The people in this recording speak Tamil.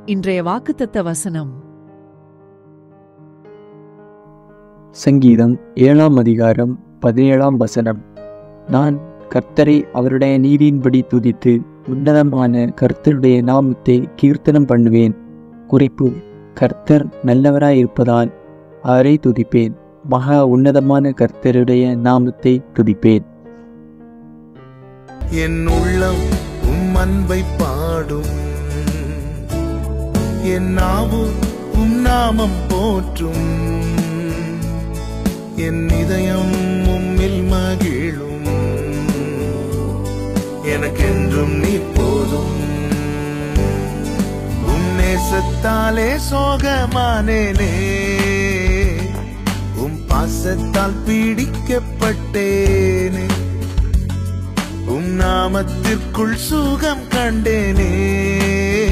இன்றைய வாக்குத்தத்த வசனம் சங்கீதம் ஏழாம் அதிகாரம் பதினேழாம் வசனம் நான் கர்த்தரை அவருடைய நீதியின்படி துதித்து உன்னதமான கர்த்தருடைய நாமத்தை கீர்த்தனம் பண்ணுவேன் குறிப்பு கர்த்தர் நல்லவராயிருப்பதால் அவரை துதிப்பேன் மகா உன்னதமான கர்த்தருடைய நாமத்தை துதிப்பேன் என் உள்ளம் உம் அன்பை பாடும் என் நாவு உம் நாமம் போற்றும் என் இதயம் உம்மில் மகிழும் எனக்கென்றும் நீ போதும் உம் நேசத்தாலே சோகமானேனே உம் பாசத்தால் பீடிக்கப்பட்டேனே உம் நாமத்திற்குள் சுகம் கண்டேனே